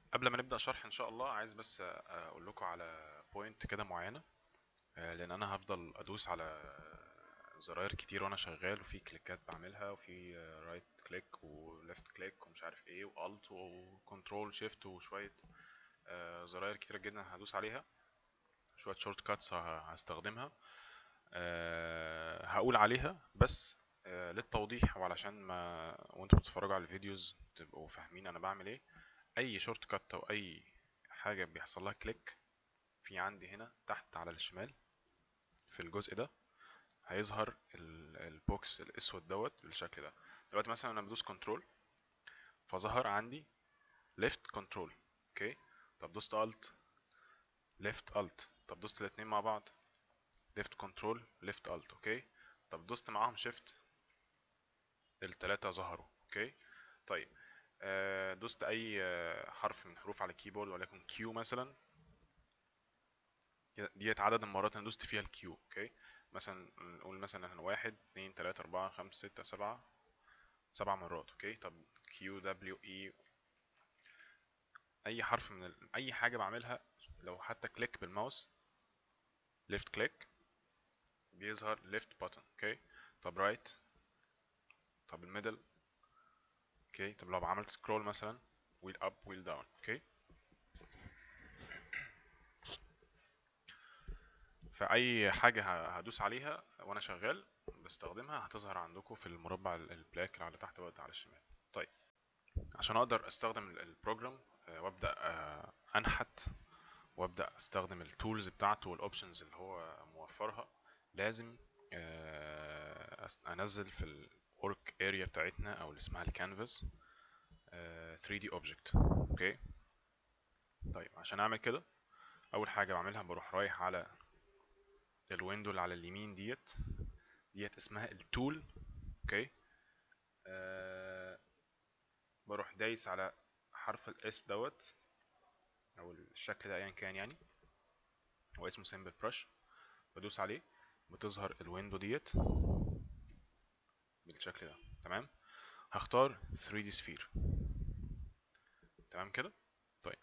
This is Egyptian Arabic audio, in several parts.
قبل ما نبدأ شرح ان شاء الله عايز بس اقول لكم على بوينت كده معينة آه، لان انا هفضل ادوس على زراير كتير وانا شغال وفي كليكات بعملها وفي رايت كليك وليفت كليك ومش عارف ايه والت وكنترول شيفت وشوية آه، زراير كتير جدا هدوس عليها شوية شورت كاتس هستخدمها آه، هقول عليها بس للتوضيح وعلشان ما وانتوا بتتفرجوا على الفيديوز تبقوا فاهمين انا بعمل ايه اي شورت كات او اي حاجه بيحصل لها كليك في عندي هنا تحت على الشمال في الجزء ده هيظهر البوكس الاسود دوت بالشكل ده دلوقتي مثلا انا بدوس كنترول فظهر عندي ليفت كنترول اوكي طب دوست الت ليفت الت طب دوست الاتنين مع بعض ليفت كنترول ليفت الت اوكي طب دوست معاهم شيفت التلاتة ظهروا اوكي طيب آه، دوست اي آه، حرف من حروف على الكيبورد وليكن كيو مثلا ديت عدد المرات انا دوست فيها الكيو اوكي مثلا نقول مثلا هنا واحد اتنين تلاتة اربعة خمسة ستة سبعة سبع مرات اوكي طب كيو دبليو اي اي حرف من ال... اي حاجة بعملها لو حتى كليك بالماوس ليفت كليك بيظهر ليفت بutton اوكي طب رايت right. طب الميدل اوكي طب لو عملت سكرول مثلا ويل اب ويل داون اوكي فاي حاجه هدوس عليها وانا شغال بستخدمها هتظهر عندكم في المربع البلاك اللي على تحت وقت على الشمال طيب عشان اقدر استخدم البروجرام وابدا انحت وابدا استخدم التولز بتاعته والاوبشنز اللي هو موفرها لازم انزل في الورك اريا بتاعتنا او اللي اسمها الكانفاس 3D object اوكي طيب عشان اعمل كده اول حاجه بعملها بروح رايح على الويندو اللي على اليمين ديت ديت اسمها التول اوكي أه بروح دايس على حرف الاس دوت او الشكل ده ايا كان يعني هو اسمه سيمبل برش بدوس عليه بتظهر الويندو ديت بالشكل ده تمام هختار 3D sphere تمام كده طيب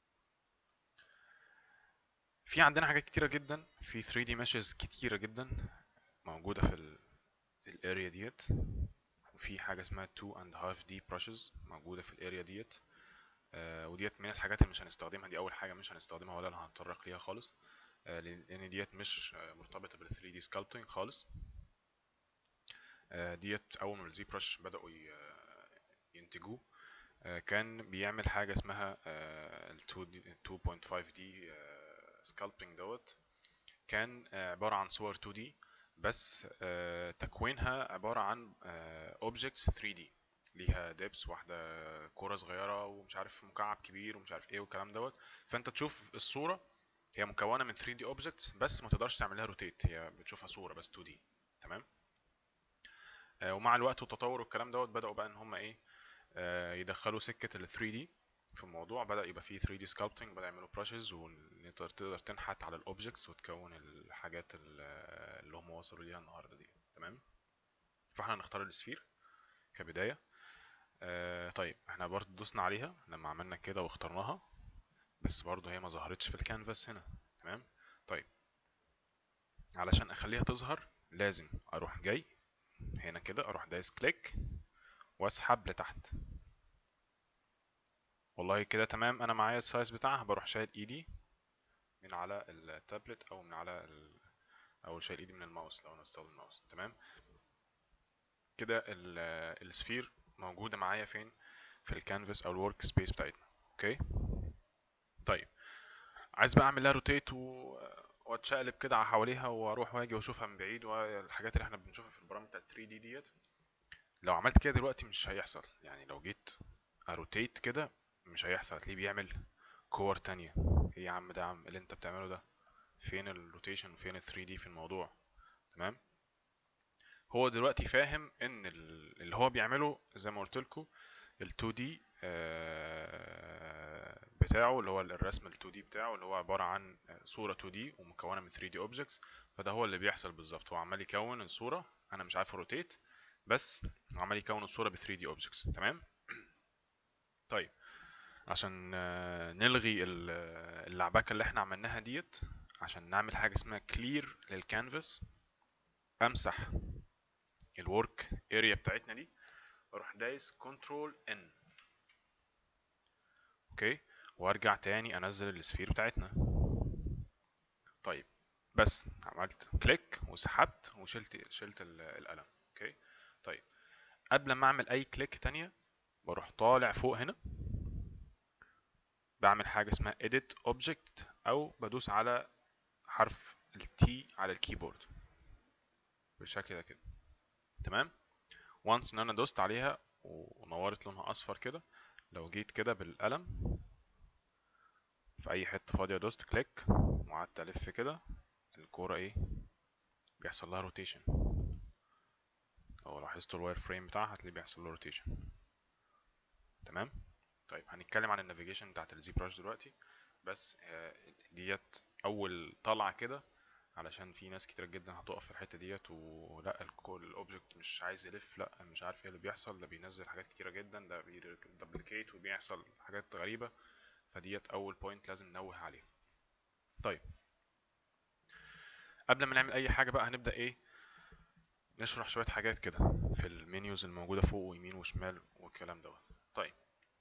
في عندنا حاجات كتيرة جدا في 3D meshes كتيرة جدا موجودة في الاريا ديت وفي حاجة اسمها 2 and half D brushes موجودة في الاريا ديت آه وديت من الحاجات اللي مش هنستخدمها دي اول حاجة مش هنستخدمها ولا انا هتطرق ليها خالص آه لان ديت مش مرتبطة بال 3D sculpting خالص آه ديت اول ما الزي برش بدأوا ينتجوه كان بيعمل حاجة اسمها ال 2.5D سكالبينج دوت كان عبارة عن صور 2D بس تكوينها عبارة عن objects 3D ليها ديبس واحدة كورة صغيرة ومش عارف مكعب كبير ومش عارف ايه والكلام دوت فانت تشوف الصورة هي مكونة من 3D objects بس ما تقدرش تعملها روتيت هي بتشوفها صورة بس 2D تمام ومع الوقت والتطور والكلام دوت بدأوا بقى ان هم ايه يدخلوا سكة ال 3D في الموضوع بدأ يبقى فيه 3D sculpting بدأ يعملوا brushes وتقدر تقدر تنحت على الاوبجكتس وتكون الحاجات اللي هم وصلوا ليها النهارده دي تمام فاحنا هنختار السفير كبداية آه طيب احنا برضو دوسنا عليها لما عملنا كده واخترناها بس برضو هي ما ظهرتش في الكانفاس هنا تمام طيب علشان اخليها تظهر لازم اروح جاي هنا كده اروح دايس كليك واسحب لتحت والله كده تمام انا معايا السايز بتاعها بروح شايل ايدي من على التابلت او من على ال... او شايل ايدي من الماوس لو انا بستخدم الماوس تمام كده السفير موجودة معايا فين في الكانفاس او الورك سبيس بتاعتنا اوكي طيب عايز بقى اعمل لها روتيت و... واتشقلب كده حواليها واروح واجي واشوفها من بعيد والحاجات اللي احنا بنشوفها في البرامج بتاعت 3 دي ديت لو عملت كده دلوقتي مش هيحصل يعني لو جيت اروتيت كده مش هيحصل هتلاقيه بيعمل كور تانية ايه يا عم ده عم اللي انت بتعمله ده فين الروتيشن وفين ال 3 دي في الموضوع تمام هو دلوقتي فاهم ان اللي هو بيعمله زي ما قلت لكم ال 2 دي بتاعه اللي هو الرسم ال 2 دي بتاعه اللي هو عبارة عن صورة 2 دي ومكونة من 3 دي اوبجكتس فده هو اللي بيحصل بالظبط هو عمال يكون الصورة انا مش عارف روتيت بس عمال يكون الصورة ب 3 دي اوبجكتس تمام طيب عشان آه، نلغي ال- آه، اللعبكه اللي احنا عملناها ديت عشان نعمل حاجه اسمها كلير للكانفاس امسح الورك اريا بتاعتنا دي اروح دايس كنترول ان اوكي وارجع تاني انزل السفير بتاعتنا طيب بس عملت كليك وسحبت وشلت شلت ال- القلم اوكي طيب قبل ما اعمل اي كليك تانية بروح طالع فوق هنا بعمل حاجة اسمها edit object او بدوس على حرف ال T على الكيبورد بالشكل ده كده تمام وانس ان انا دوست عليها ونورت لونها اصفر كده لو جيت كده بالقلم في اي حتة فاضية دوست كليك وقعدت الف كده الكورة ايه بيحصل لها روتيشن لو لاحظتوا الواير فريم بتاعها هتلاقيه بيحصل له روتيشن تمام طيب هنتكلم عن النافيجيشن بتاعت الزي براش دلوقتي بس آه، ديت اول طلعه كده علشان في ناس كتير جدا هتقف في الحته ديت ولا الكل الاوبجكت مش عايز يلف لا مش عارف ايه اللي بيحصل ده بينزل حاجات كتيره جدا ده بيدبليكيت وبيحصل حاجات غريبه فديت اول بوينت لازم ننوه عليها طيب قبل ما نعمل اي حاجه بقى هنبدا ايه نشرح شويه حاجات كده في المنيوز الموجوده فوق ويمين وشمال والكلام دوت طيب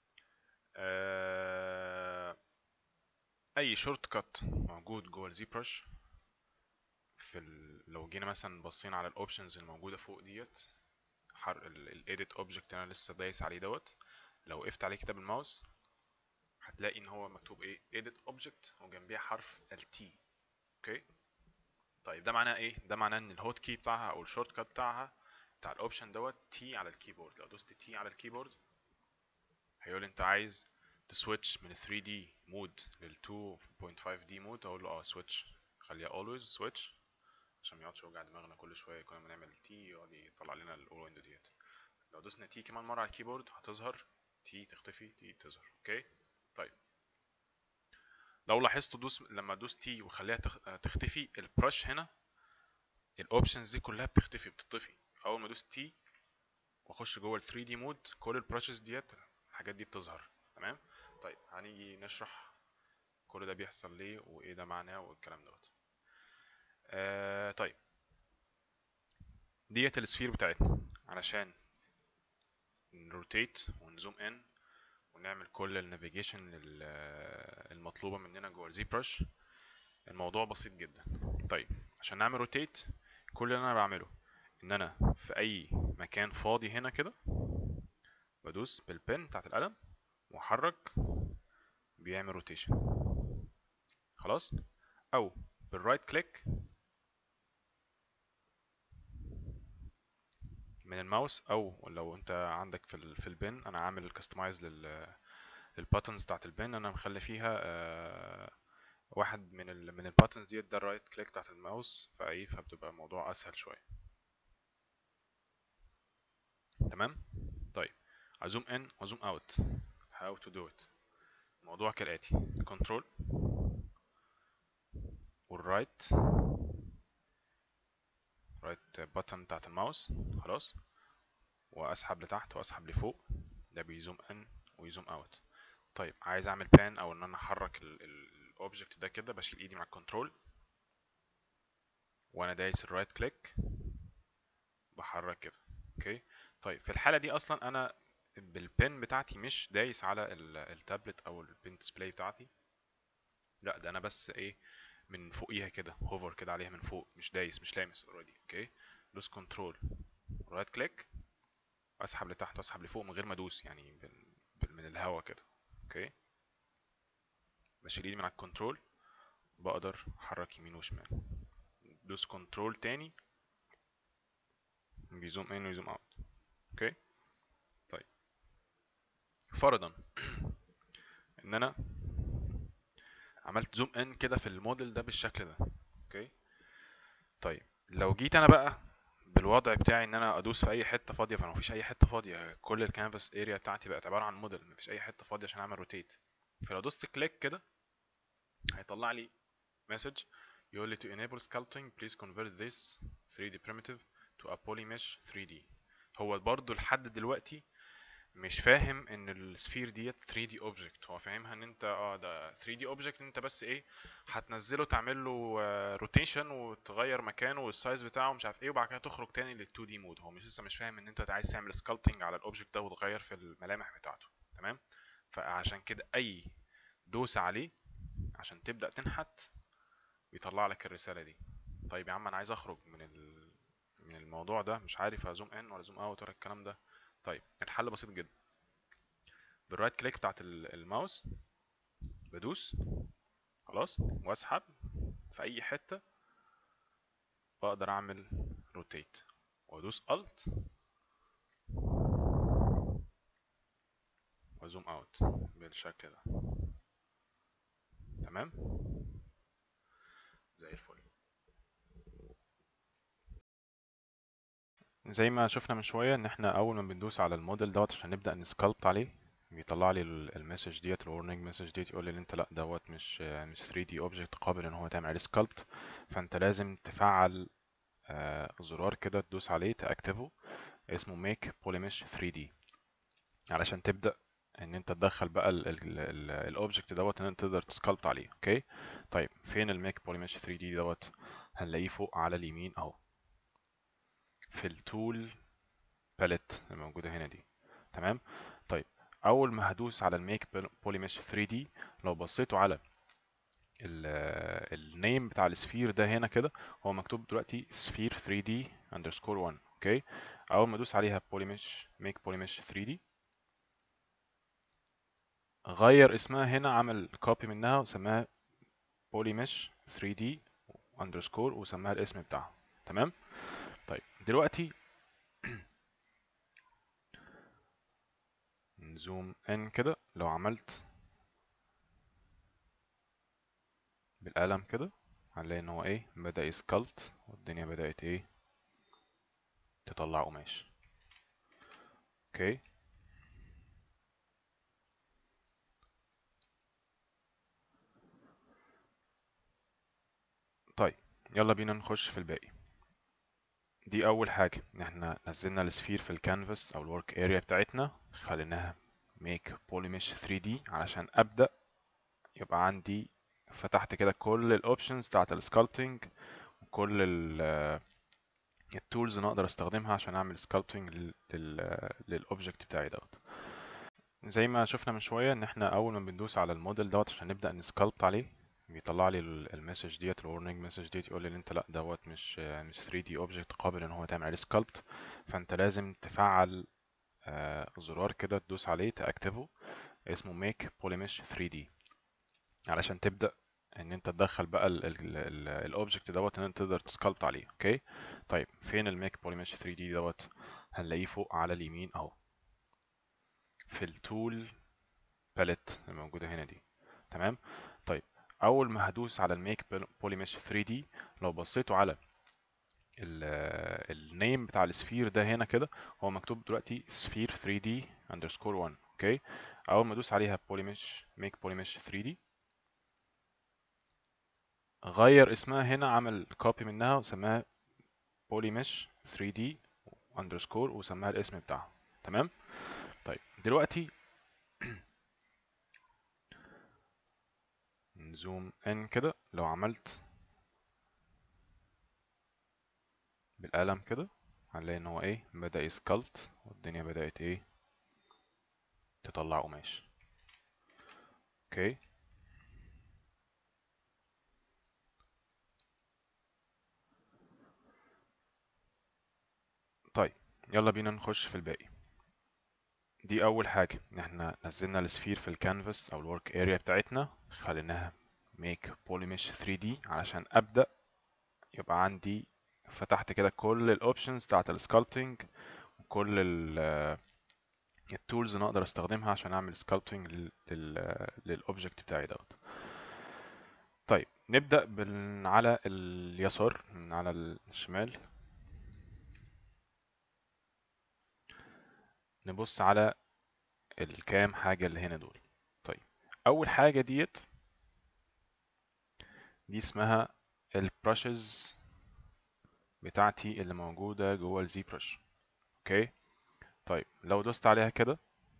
آه، اي شورت كات موجود جوه الزي برش في ال... لو جينا مثلا بصينا على الاوبشنز الموجوده فوق ديت حر الايديت اوبجكت انا لسه دايس عليه دوت لو وقفت عليه كده بالماوس هتلاقي ان هو مكتوب ايه edit object وجنبيها حرف ال T اوكي طيب ده معناه ايه ده معناه ان الهوت كي بتاعها او الشورت كات بتاعها بتاع الاوبشن دوت تي على الكيبورد لو دوست تي على الكيبورد هيقول انت عايز تسويتش من 3 دي مود لل 2.5 دي مود اقول له اه سويتش خليها always سويتش عشان ما يقعدش يوجع دماغنا كل شويه كنا بنعمل تي يقعد يطلع لنا الاول ويندو ديت لو دوسنا تي كمان مره على الكيبورد هتظهر تي تختفي تي تظهر اوكي طيب لو لاحظتوا دوس لما دوس تي وخليها تخ- تختفي البرش هنا الاوبشنز دي كلها بتختفي بتطفي اول ما ادوس تي واخش جوه ال 3 دي مود كل البراشز ديت الحاجات دي بتظهر تمام طيب هنيجي نشرح كل ده بيحصل ليه وايه ده معناه والكلام دوت آه طيب ديت السفير بتاعتنا علشان نروتيت ونزوم ان ونعمل كل النافيجيشن المطلوبه مننا جوه الزي برش الموضوع بسيط جدا طيب عشان نعمل روتيت كل اللي انا بعمله ان انا في اي مكان فاضي هنا كده بدوس بالبن بتاعت القلم واحرك بيعمل روتيشن خلاص او بالرايت كليك من الماوس او لو انت عندك في ال في البن انا عامل الكستمايز لل للباتنز بتاعت البن انا مخلي فيها آه، واحد من ال من الباتنز ديت ده الرايت كليك بتاعت الماوس فايه فبتبقى الموضوع اسهل شويه تمام طيب ازوم ان وازوم اوت how to do it الموضوع كالاتي كنترول والرايت رايت بutton بتاعت الماوس خلاص واسحب لتحت واسحب لفوق ده بيزوم ان ويزوم اوت طيب عايز اعمل بان او ان انا احرك الاوبجكت ده كده بشيل ايدي مع الكنترول وانا دايس الرايت كليك بحرك كده اوكي طيب في الحاله دي اصلا انا بالبن بتاعتي مش دايس على ال- التابلت او البن ديسبلاي بتاعتي لا ده انا بس ايه من فوقيها كده هوفر كده عليها من فوق مش دايس مش لامس اوريدي اوكي دوس كنترول رايت كليك واسحب لتحت واسحب لفوق من غير ما ادوس يعني بال... بال... من الهوا كده اوكي بشيل ايدي من على الكنترول بقدر احرك يمين وشمال دوس كنترول تاني بيزوم ان ويزوم اوت اوكي طيب فرضا ان انا عملت زوم ان كده في الموديل ده بالشكل ده اوكي طيب لو جيت انا بقى بالوضع بتاعي ان انا ادوس في اي حته فاضيه فانا مفيش اي حته فاضيه كل الكانفاس اريا بتاعتي بقت عباره عن موديل مفيش اي حته فاضيه عشان اعمل روتيت فلو دوست كليك كده هيطلع لي مسج يقول لي to enable sculpting please convert this 3D primitive to a polymesh 3D هو برضو لحد دلوقتي مش فاهم ان السفير ديت 3 دي اوبجكت هو فاهمها ان انت اه ده 3 دي اوبجكت انت بس ايه هتنزله تعمل له روتيشن وتغير مكانه والسايز بتاعه مش عارف ايه وبعد كده تخرج تاني لل 2 دي مود هو مش لسه مش فاهم ان انت عايز تعمل سكالبتنج على الاوبجكت ده وتغير في الملامح بتاعته تمام فعشان كده اي دوسة عليه عشان تبدأ تنحت بيطلع لك الرسالة دي طيب يا عم انا عايز اخرج من ال... من الموضوع ده مش عارف ازوم ان ولا زوم اوت ولا الكلام ده طيب الحل بسيط جدا بالرايت كليك بتاعت ال- الماوس بدوس خلاص واسحب في اي حتة بقدر اعمل روتيت وادوس الت وزوم اوت بالشكل ده تمام زي الفل زي ما شفنا من شوية ان احنا اول ما بندوس على الموديل دوت عشان نبدأ نسكالبت عليه بيطلع لي المسج ديت الورنينج مسج ديت يقول لي ان انت لا دوت مش مش 3 دي اوبجكت قابل ان هو تعمل عليه سكالبت فانت لازم تفعل آه، زرار كده تدوس عليه تاكتفه اسمه ميك بوليمش 3 دي علشان تبدأ ان انت تدخل بقى الاوبجكت دوت ان انت تقدر تسكالبت عليه اوكي طيب فين الميك بوليمش 3 دي دوت هنلاقيه فوق على اليمين اهو في التول باليت الموجودة هنا دي تمام طيب اول ما هدوس على الميك بوليمش 3 دي لو بصيتوا على النيم بتاع السفير ده هنا كده هو مكتوب دلوقتي سفير 3 دي اندرسكور 1 اوكي اول ما ادوس عليها بوليمش ميك بوليمش 3 دي غير اسمها هنا عمل كوبي منها وسماها بوليمش 3 دي اندرسكور وسماها الاسم بتاعها تمام طيب دلوقتي نزوم ان كده لو عملت بالقلم كده هنلاقي ان هو ايه بدأ يسكالت والدنيا بدأت ايه تطلع قماش اوكي طيب يلا بينا نخش في الباقي دي اول حاجة ان احنا نزلنا السفير في الكانفاس او الورك اريا بتاعتنا خليناها make polymesh 3D علشان ابدأ يبقى عندي فتحت كده كل الاوبشنز بتاعت السكالبتنج وكل التولز اللي اقدر استخدمها عشان اعمل سكالبتنج للاوبجكت بتاعي دوت زي ما شفنا من شوية ان احنا اول ما بندوس على الموديل دوت عشان نبدأ نسكالبت عليه بيطلع لي المسج ديت الورنينج مسج ديت يقول لي ان انت لا دوت مش مش 3 دي اوبجكت قابل ان هو تعمل عليه سكالبت فانت لازم تفعل آه، زرار كده تدوس عليه تاكتفه اسمه ميك بوليمش 3 دي علشان تبدأ ان انت تدخل بقى الاوبجكت دوت ان انت تقدر تسكالبت عليه اوكي طيب فين الميك بوليمش 3 دي دوت هنلاقيه فوق على اليمين اهو في التول باليت الموجودة هنا دي تمام طيب اول ما هدوس على الميك بوليمش 3 دي لو بصيتوا على النيم بتاع السفير ده هنا كده هو مكتوب دلوقتي سفير 3 دي اندرسكور 1 اوكي اول ما ادوس عليها بوليمش ميك بوليمش 3 دي غير اسمها هنا عمل كوبي منها وسماها بوليمش 3 دي اندرسكور وسماها الاسم بتاعها تمام طيب دلوقتي نزوم ان كده لو عملت بالقلم كده هنلاقي ان هو ايه بدأ يسكالت والدنيا بدأت ايه تطلع قماش اوكي طيب يلا بينا نخش في الباقي دي اول حاجة ان احنا نزلنا السفير في الكانفاس او الورك اريا بتاعتنا خليناها make polymesh 3D علشان ابدأ يبقى عندي فتحت كده كل الاوبشنز بتاعت السكالبتنج وكل التولز اللي اقدر استخدمها عشان اعمل سكالبتنج للاوبجكت بتاعي دوت طيب نبدأ بال... على اليسار من على الشمال نبص على الكام حاجة اللي هنا دول طيب أول حاجة ديت دي اسمها البراشز بتاعتي اللي موجودة جوه الزي برش اوكي طيب لو دوست عليها كده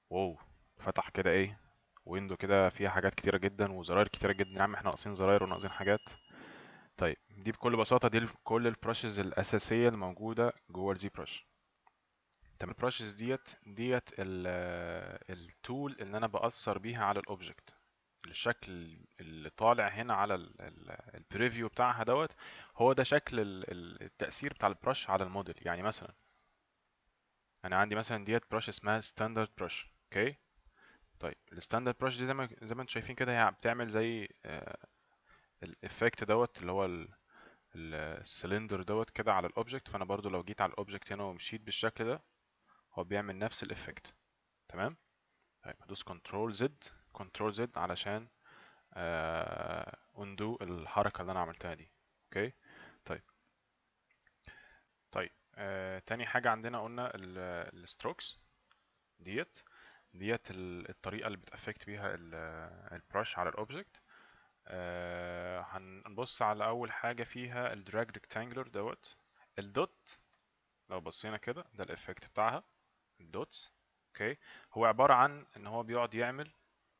واو فتح كده ايه ويندو كده فيها حاجات كتيرة جدا وزراير كتيرة جدا يا عم احنا ناقصين زراير وناقصين حاجات طيب دي بكل بساطة دي ال- كل البراشز الأساسية الموجودة جوه الزي براش تمام البراشز ديت ديت التول اللي انا بأثر بيها على الاوبجكت الشكل اللي طالع هنا على البريفيو بتاعها دوت هو ده شكل ال- ال- التأثير بتاع البرش على الموديل يعني مثلا انا عندي مثلا ديت برش اسمها ستاندرد برش اوكي طيب الستاندرد برش دي زي ما زي ما انتم شايفين كده هي بتعمل زي الافكت دوت اللي هو ال- ال- السلندر دوت كده على الاوبجكت فانا برضو لو جيت على الاوبجكت هنا ومشيت بالشكل ده هو بيعمل نفس الافكت تمام طيب هدوس كنترول زد كنترول زد علشان اندو الحركة اللي انا عملتها دي اوكي طيب طيب آه، تاني حاجة عندنا قلنا الستروكس ديت ديت ال- الطريقة اللي بتأفكت بيها البرش على الاوبجكت آه، هنبص على اول حاجة فيها الدراج ريكتانجلر دوت الدوت لو بصينا كده ده الافكت بتاعها الدوتس اوكي هو عبارة عن ان هو بيقعد يعمل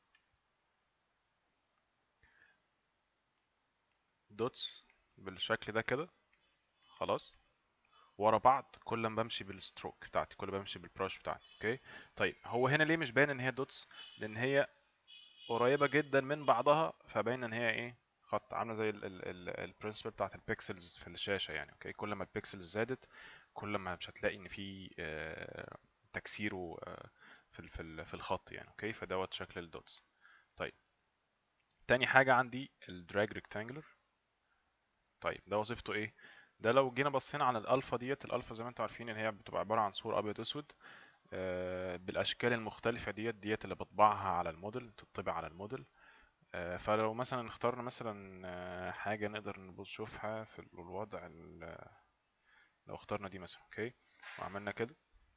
دوتس بالشكل ده كده خلاص ورا بعض كل ما بمشي بالستروك بتاعتي كل ما بمشي بالبراش بتاعتي اوكي طيب هو هنا ليه مش باين ان هي دوتس لان هي قريبة جدا من بعضها فباين ان هي ايه خط عامله زي البرنسبل بتاعت البيكسلز في الشاشة يعني اوكي كل ما البيكسلز زادت كل ما مش هتلاقي ان في آه، تكسير و- آه، في ال- في ال- في الخط يعني اوكي فدوت شكل الدوتس طيب تاني حاجة عندي الدراج ريكتانجلر طيب ده وظيفته ايه ده لو جينا بصينا على الالفا ديت الالفا زي ما انتم عارفين ان هي بتبقى عباره عن صوره ابيض اسود آه، بالاشكال المختلفه ديت ديت اللي بطبعها على الموديل تطبع على الموديل آه، فلو مثلا اخترنا مثلا آه، حاجه نقدر نبص نشوفها في الوضع ال- لو اخترنا دي مثلا اوكي وعملنا كده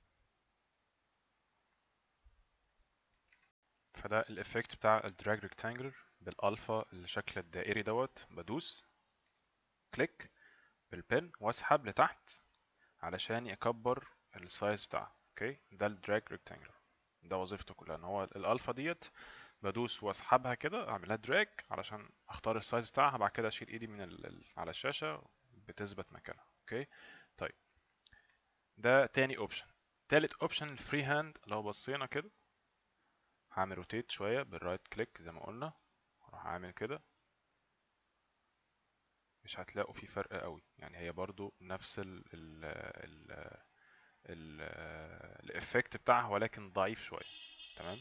فده الافكت بتاع الدراج ريكتانجلر بالالفا الشكل الدائري دوت بدوس كليك بالبن واسحب لتحت علشان يكبر السايز بتاعها اوكي ده الدراج ريكتانجلر ده وظيفته كلها ان هو الالفا ديت بدوس واسحبها كده اعملها دراج علشان اختار السايز بتاعها بعد كده اشيل ايدي من ال... ال- على الشاشة بتثبت مكانها اوكي طيب ده تاني اوبشن تالت اوبشن الفري هاند لو بصينا كده هعمل روتيت شوية بالرايت كليك زي ما قلنا اروح اعمل كده مش هتلاقوا في فرق قوي يعني هي برضو نفس ال ال ال ال الافكت بتاعها ولكن ضعيف شوية تمام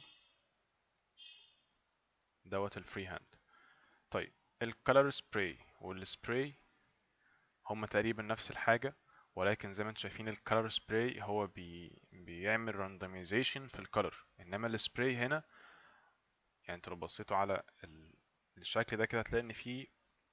دوت الفري هاند طيب الكالر سبراي والسبراي هما تقريبا نفس الحاجة ولكن زي ما انتم شايفين الكالر سبراي هو بي بيعمل راندمايزيشن في الكالر انما السبراي هنا يعني انتوا لو بصيتوا على ال- الشكل ده كده هتلاقي ان في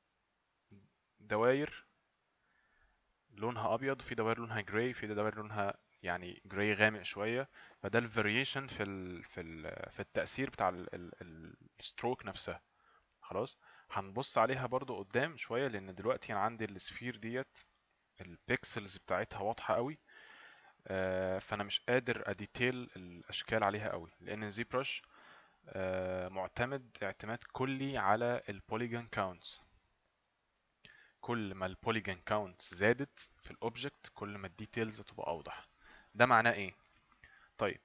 دواير لونها ابيض وفي دوائر لونها جراي في دوائر لونها يعني جراي غامق شويه فده الفاريشن في ال في ال في التاثير بتاع الستروك نفسها خلاص هنبص عليها برضو قدام شويه لان دلوقتي انا عندي السفير ديت البيكسلز بتاعتها واضحه قوي آه، فانا مش قادر اديتيل الاشكال عليها قوي لان زي برش معتمد اعتماد كلي على البوليجون كاونتس كل ما البوليجون كاونتس زادت في الاوبجكت كل ما الديتيلز تبقى اوضح ده معناه ايه طيب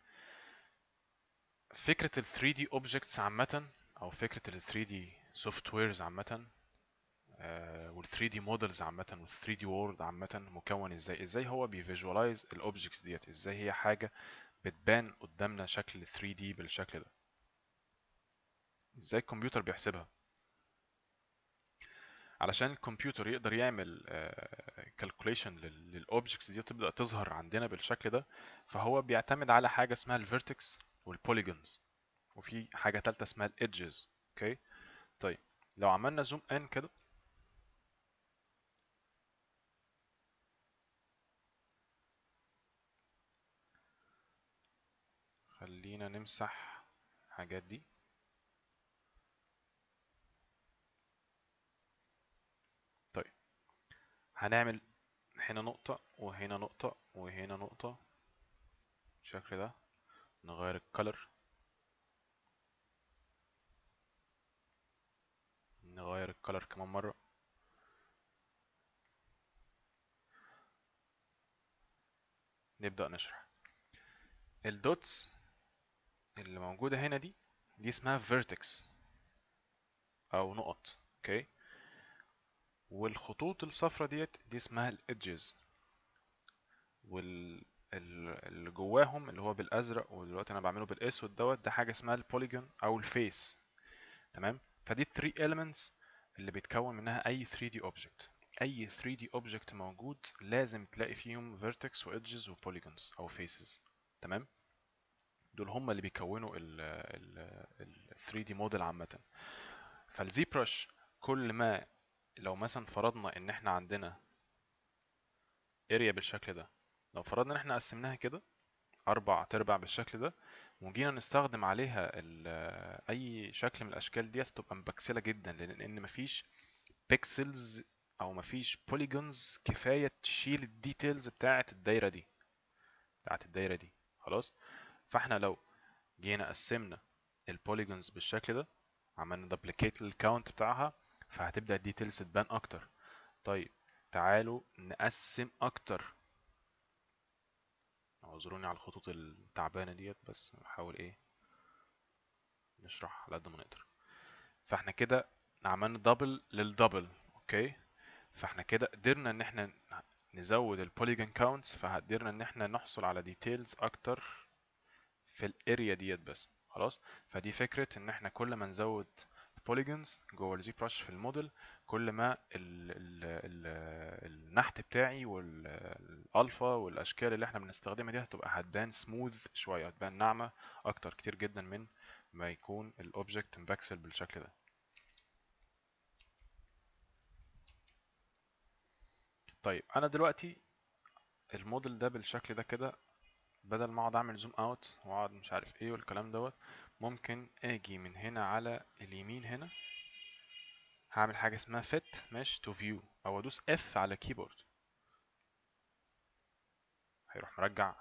فكرة ال 3D objects عامة أو فكرة ال 3D softwares عامة آه، وال 3D models عامة وال 3D world عامة مكون ازاي ازاي هو بيفيجوالايز الاوبجكتس ديت ازاي هي حاجة بتبان قدامنا شكل 3D بالشكل ده ازاي الكمبيوتر بيحسبها علشان الكمبيوتر يقدر يعمل كالكوليشن للاوبجكتس دي تبدا تظهر عندنا بالشكل ده فهو بيعتمد على حاجه اسمها الفيرتكس والبوليجونز وفي حاجه ثالثه اسمها الايدجز اوكي طيب لو عملنا زوم ان كده خلينا نمسح الحاجات دي طيب هنعمل هنا نقطة وهنا نقطة وهنا نقطة بالشكل ده نغير الكالر الكالر كمان مرة نبدأ نشرح الدوتس اللي موجودة هنا دي دي اسمها vertex أو نقط اوكي والخطوط الصفرا ديت دي اسمها الادجز وال اللي جواهم اللي هو بالازرق ودلوقتي انا بعمله بالاسود دوت ده حاجه اسمها البوليجون او الفيس تمام فدي 3 elements اللي بيتكون منها اي 3D object اي 3D object موجود لازم تلاقي فيهم vertex و edges و polygons او faces تمام دول هم اللي بيكونوا ال ال ال 3D موديل عامه فالزي brush كل ما لو مثلا فرضنا ان احنا عندنا اريا بالشكل ده لو فرضنا ان احنا قسمناها كده اربع تربع بالشكل ده وجينا نستخدم عليها اي شكل من الاشكال ديت تبقى مبكسله جدا لان مفيش بيكسلز او مفيش بوليجونز كفايه تشيل الديتيلز بتاعه الدايره دي بتاعه الدايره دي خلاص فاحنا لو جينا قسمنا البوليجونز بالشكل ده عملنا دبليكيت للكاونت بتاعها فهتبدا الديتيلز تبان اكتر طيب تعالوا نقسم اكتر اعذروني على الخطوط التعبانه ديت بس نحاول ايه نشرح على قد ما نقدر فاحنا كده عملنا دبل للدبل اوكي فاحنا كده قدرنا ان احنا نزود البوليجون كاونتس فقدرنا ان احنا نحصل على ديتيلز اكتر في الاريا ديت بس خلاص فدي فكره ان احنا كل ما نزود بوليجونز جوه الزي براش في الموديل كل ما ال ال ال النحت بتاعي والالفا والاشكال اللي احنا بنستخدمها دي هتبقى هتبان سموث شويه هتبان ناعمه اكتر كتير جدا من ما يكون الاوبجكت مبكسل بالشكل ده طيب انا دلوقتي الموديل ده بالشكل ده كده بدل ما اقعد اعمل زوم اوت واقعد مش عارف ايه والكلام دوت ممكن اجي من هنا على اليمين هنا هعمل حاجه اسمها fit mesh to view او ادوس F على الكيبورد هيروح مرجع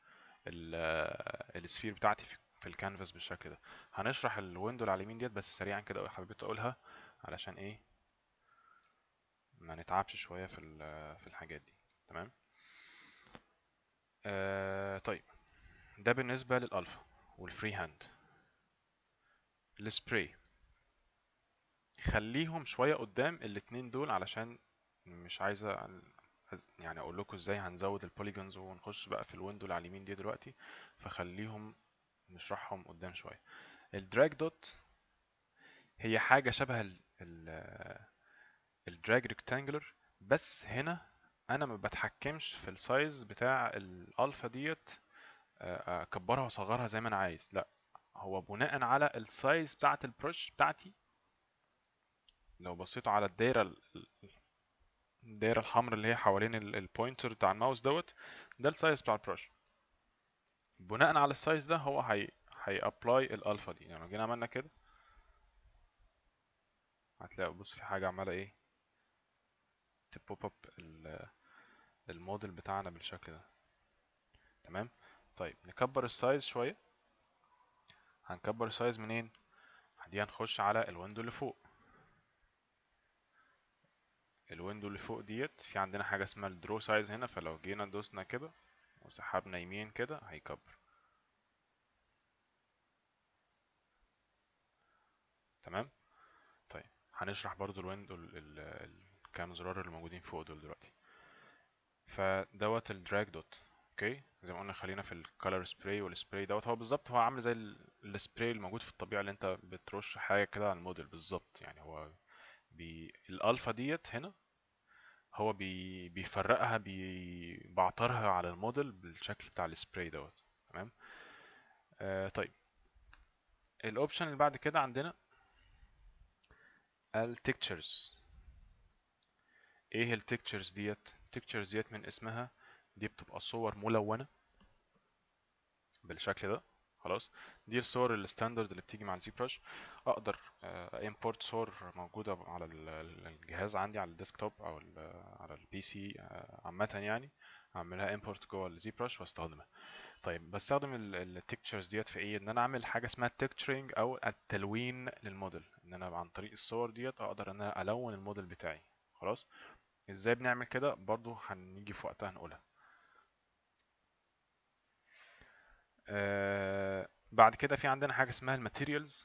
السفير بتاعتي في الكانفاس بالشكل ده هنشرح الويندو اللي على اليمين ديت بس سريعا كده حبيت اقولها علشان ايه ما نتعبش شويه في في الحاجات دي تمام آه طيب ده بالنسبه للالفا والفري هاند السبراي خليهم شويه قدام الاتنين دول علشان مش عايزه يعني اقول لكم ازاي هنزود البوليجونز ونخش بقى في الويندو اللي على اليمين دي دلوقتي فخليهم نشرحهم قدام شويه الدراج دوت هي حاجه شبه الدراج ريكتانجلر بس هنا انا ما بتحكمش في السايز بتاع الالفا ديت اكبرها واصغرها زي ما انا عايز لا هو بناء على السايز بتاعه البروش بتاعتي لو بصيتوا على الدايره الدايره الحمراء اللي هي حوالين البوينتر بتاع الماوس دوت ده السايز بتاع البروش بناء على السايز ده هو هي هي ابلاي الالفا دي يعني لو جينا عملنا كده هتلاقوا بص في حاجه عماله ايه تبوب اب الموديل بتاعنا بالشكل ده تمام طيب نكبر السايز شويه هنكبر السايز منين دي هنخش على الويندو اللي فوق الويندو اللي فوق ديت في عندنا حاجه اسمها الدرو سايز هنا فلو جينا دوسنا كده وسحبنا يمين كده هيكبر تمام طيب هنشرح برضو الويندو الكام زرار اللي موجودين فوق دول دلوقتي فدوت الدراج دوت اوكي زي ما قلنا خلينا في الكالر سبراي والسبراي دوت هو بالظبط هو عامل زي السبراي الموجود في الطبيعه اللي انت بترش حاجه كده على الموديل بالظبط يعني هو بي الالفا ديت هنا هو بي بيفرقها بي بعطرها على الموديل بالشكل بتاع السبراي دوت تمام آه طيب الاوبشن اللي بعد كده عندنا التكتشرز ايه التكتشرز ديت التكتشرز ديت من اسمها دي بتبقى صور ملونة بالشكل ده خلاص دي الصور الستاندرد اللي بتيجي مع الزي براش اقدر امبورت صور موجودة على الجهاز عندي على الديسكتوب او على البي سي عامة يعني اعملها امبورت جوه الزي براش واستخدمها طيب بستخدم التكتشرز ديت في ايه ان انا اعمل حاجه اسمها تكتشرنج او التلوين للموديل ان انا عن طريق الصور ديت اقدر ان انا الون الموديل بتاعي خلاص ازاي بنعمل كده برضو هنيجي في وقتها نقولها آه بعد كده في عندنا حاجه اسمها الماتيريالز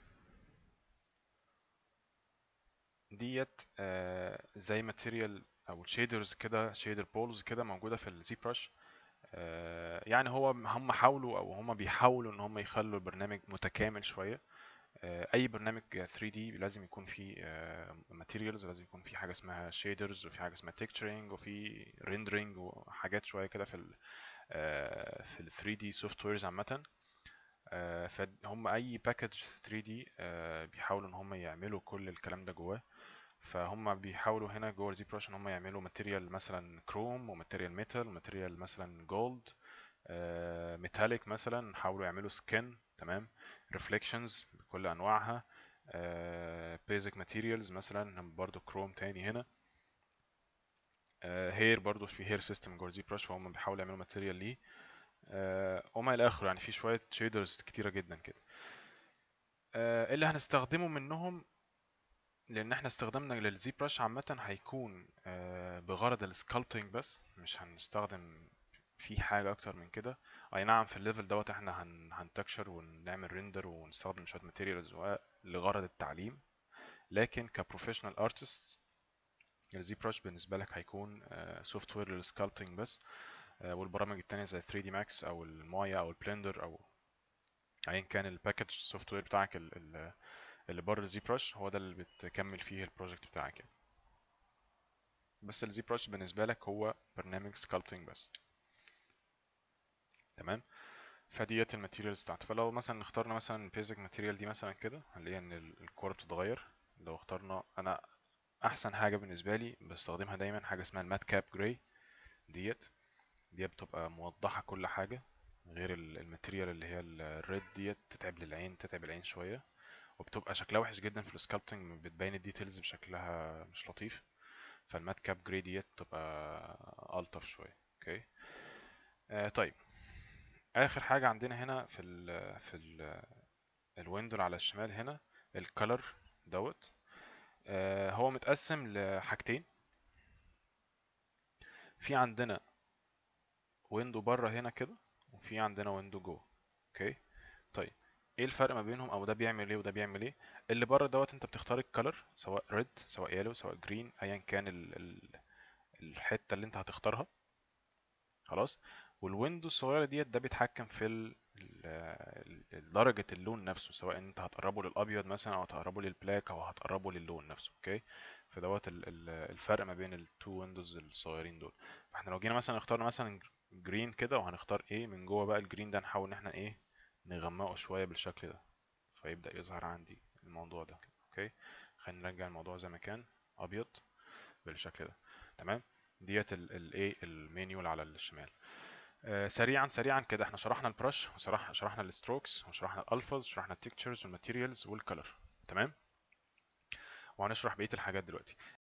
ديت آه زي ماتيريال او شيدرز كده شيدر بولز كده موجوده في الزي براش آه يعني هو هم حاولوا او هم بيحاولوا ان هم يخلوا البرنامج متكامل شويه آه اي برنامج 3 دي لازم يكون فيه ماتيريالز لازم يكون فيه حاجه اسمها شيدرز وفي حاجه اسمها تكتشرنج وفي ريندرنج وحاجات شويه كده في ال في ال 3 دي سوفت ويرز عامه فهم اي باكج 3 دي بيحاولوا ان هم يعملوا كل الكلام ده جواه فهم بيحاولوا هنا جوه الزي بروش ان هم يعملوا ماتيريال مثلا كروم وماتيريال ميتال وماتيريال مثلا جولد ميتاليك مثلا حاولوا يعملوا سكن تمام ريفليكشنز بكل انواعها بيزك ماتيريالز مثلا برضو كروم تاني هنا هير برضو في هير سيستم جوه الزي بروش فهم بيحاولوا يعملوا ماتيريال ليه وما الى اخره يعني في شويه شيدرز كتيره جدا كده اللي هنستخدمه منهم لان احنا استخدامنا للزي براش عامه هيكون بغرض السكالبتنج بس مش هنستخدم فيه حاجه اكتر من كده اي نعم في الليفل دوت احنا هن هنتكشر ونعمل ريندر ونستخدم شويه ماتيريالز لغرض التعليم لكن كبروفيشنال ارتست الزي براش بالنسبه لك هيكون سوفت وير للسكالبتنج بس والبرامج التانية زي 3 دي ماكس او المايا او البلندر او ايا كان الباكج سوفت وير بتاعك اللي بره الزي براش هو ده اللي بتكمل فيه البروجكت بتاعك يعني. بس الزي براش بالنسبه لك هو برنامج سكالبتنج بس تمام فديت الماتيريالز بتاعته فلو مثلا اخترنا مثلا البيزك ماتيريال دي مثلا كده هنلاقي ان الكوره بتتغير لو اخترنا انا احسن حاجه بالنسبه لي بستخدمها دايما حاجه اسمها المات كاب جراي ديت دي بتبقى موضحه كل حاجه غير الماتيريال اللي هي الريد ديت تتعب للعين تتعب العين شويه وبتبقى شكلها وحش جدا في السكالبتنج بتبين الديتيلز بشكلها مش لطيف فالمات كاب جراي ديت تبقى الطف شويه اوكي آه طيب اخر حاجه عندنا هنا في ال في ال الويندو على الشمال هنا الكالر دوت آه هو متقسم لحاجتين في عندنا ويندو بره هنا كده وفي عندنا ويندو جوه اوكي طيب ايه الفرق ما بينهم او ده بيعمل ايه وده بيعمل ايه اللي بره دوت انت بتختار الكالر سواء ريد سواء يالو سواء جرين ايا كان ال ال الحته اللي انت هتختارها خلاص والويندو الصغيره ديت ده بيتحكم في ال ال درجه اللون نفسه سواء انت هتقربه للابيض مثلا او هتقربه للبلاك او هتقربه للون نفسه اوكي فدوت الفرق ما بين التو ويندوز الصغيرين دول فاحنا لو جينا مثلا اخترنا مثلا جرين كده وهنختار ايه من جوه بقى الجرين ده نحاول ان احنا ايه نغمقه شويه بالشكل ده فيبدا يظهر عندي الموضوع ده اوكي خلينا نرجع الموضوع زي ما كان ابيض بالشكل ده تمام ديت الايه المانيول على الشمال آه سريعا سريعا كده احنا شرحنا البرش وشرح شرحنا الستروكس وشرحنا الالفاز شرحنا التكتشرز والماتيريالز والكلر تمام وهنشرح بقيه الحاجات دلوقتي